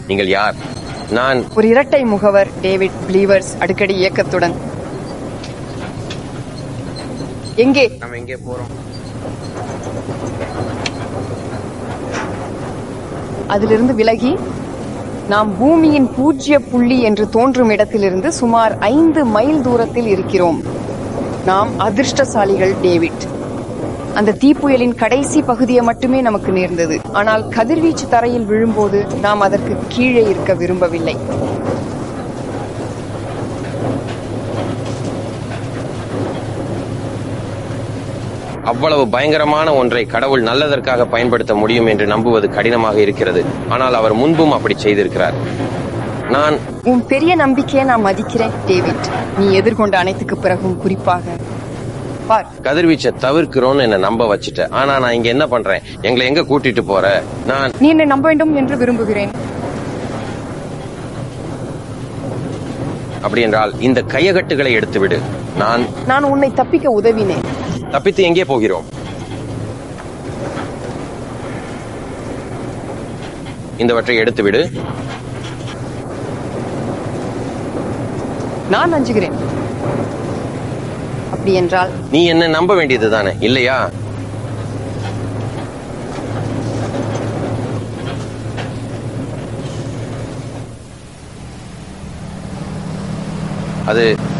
நீங்கள் யார் நான் ஒரு இரட்டை முகவர் டேவிட் பிளீவர்ஸ் அடிக்கடி இயக்கத்துடன் எங்கே நம்ம எங்கே போறோம் அதிலிருந்து விலகி நாம் பூமியின் பூஜ்ய புள்ளி என்று தோன்றும் இடத்திலிருந்து சுமார் ஐந்து மைல் தூரத்தில் இருக்கிறோம் நாம் அதிர்ஷ்டசாலிகள் டேவிட் அந்த தீப்புயலின் கடைசி பகுதியை மட்டுமே நமக்கு நேர்ந்தது ஆனால் கதிர்வீச்சு தரையில் விழும்போது நாம் அதற்கு கீழே இருக்க விரும்பவில்லை அவ்வளவு பயங்கரமான ஒன்றை கடவுள் நல்லதற்காக பயன்படுத்த முடியும் என்று நம்புவது கடினமாக இருக்கிறது ஆனால் அவர் முன்பும் அப்படி செய்திருக்கிறார் நான் உன் பெரிய நம்பிக்கையை நான் மதிக்கிறேன் டேவிட் நீ எதிர்கொண்ட அனைத்துக்கு பிறகும் குறிப்பாக பார் கதிர்வீச்சை தவிர்க்கிறோம்னு என்ன நம்ப வச்சுட்ட ஆனா நான் இங்க என்ன பண்றேன் எங்களை எங்க கூட்டிட்டு போற நான் நீ என்னை நம்ப வேண்டும் என்று விரும்புகிறேன் அப்படி என்றால் இந்த கையகட்டுகளை எடுத்து விடு நான் நான் உன்னை தப்பிக்க உதவினேன் தப்பித்து எங்கே போகிறோம் இந்தவற்றை எடுத்து விடு நான் அஞ்சுகிறேன் அப்படி என்றால் நீ என்ன நம்ப வேண்டியது தானே இல்லையா அது